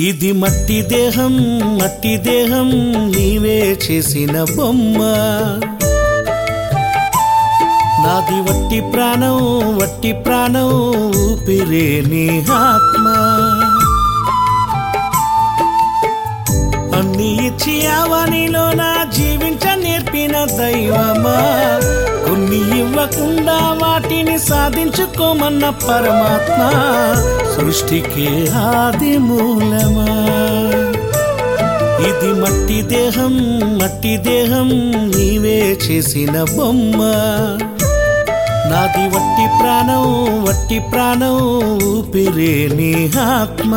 ఇది మట్టి దేహం మట్టి దేహం నీవే చేసిన బొమ్మ నాది వట్టి ప్రాణం వట్టి ప్రాణం ఊపిరే నీ ఆత్మ అన్ని ఇచ్చి అవనిలో నా జీవించ నేర్పిన దైవమా కొన్ని ఇవ్వకుండా వాటిని సాధించుకోమన్న పరమాత్మ సృష్టికి ఆది మూలమా ఇది మట్టి దేహం మట్టి దేహం నీవే చేసిన బొమ్మ నాది వట్టి ప్రాణం వట్టి ప్రాణం ఊపిరే నీ ఆత్మ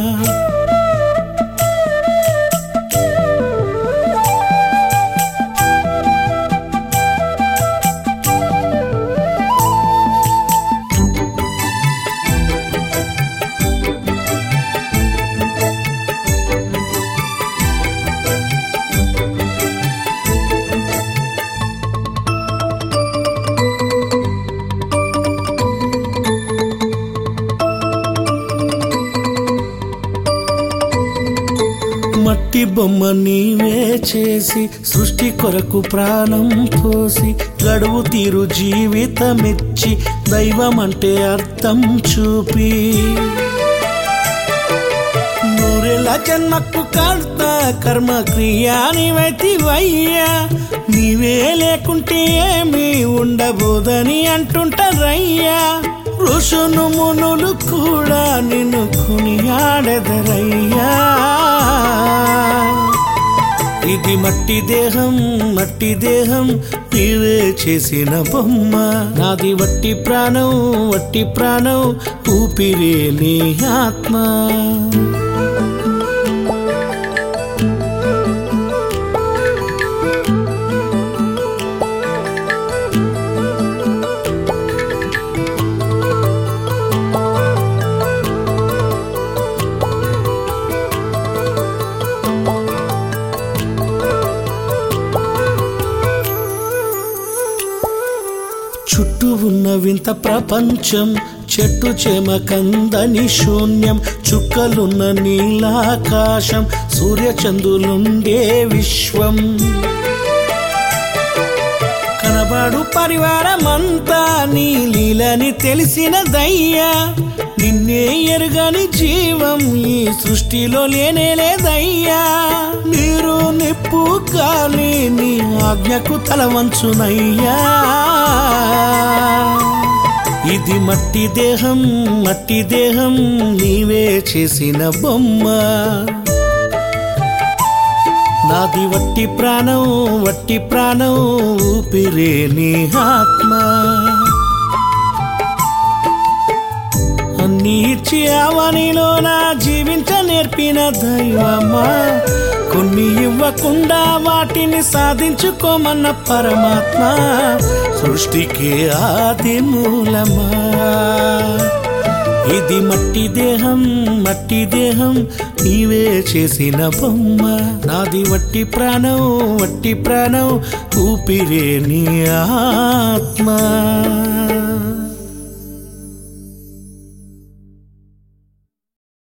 మట్టి బొమ్మ నీవే చేసి సృష్టి కొరకు ప్రాణం పోసి గడువు తీరు జీవితమిచ్చి దైవం అంటే అర్థం చూపి నూరెల జన్మకు కర్త కర్మ క్రియానివైతివయ్యా నీవే లేకుంటే ఏమీ ఉండబోదని అంటుంటారయ్యా ఋషును మునులు కూడా నిన్ను కొనియాడెదరయ్యా ఇది మట్టి దేహం మట్టి దేహం నీవే చేసిన బొమ్మ నాది వట్టి ప్రాణం వట్టి ప్రాణం ఊపిరే నీ ఆత్మ చుట్టూ ఉన్న వింత ప్రపంచం చెట్టు చేమ కందని శూన్యం చుక్కలున్న నీలాకాశం సూర్యచంద్రులుండే విశ్వం కనబడు పరివారమంతా నీ లీలని తెలిసిన దయ్యా నిన్నే ఎరుగని జీవం ఈ సృష్టిలో లేనే లేదయ్యా నీరు నిప్పు గాలి నీ ఆజ్ఞకు తల వంచునయ్యా ఇది మట్టి దేహం మట్టి దేహం నీవే చేసిన బొమ్మ నాది వట్టి ప్రాణం వట్టి ప్రాణం ఊపిరే నీ ఆత్మ అన్ని ఇచ్చి అవనిలో నా జీవించ నేర్పిన దైవమా కొన్ని ఇవ్వకుండా వాటిని సాధించుకోమన్న పరమాత్మ సృష్టికి ఆది మూలమా ఇది మట్టి దేహం మట్టి దేహం నీవే చేసిన బొమ్మ నాది వట్టి ప్రాణం వట్టి ప్రాణం ఊపిరే నీ ఆత్మ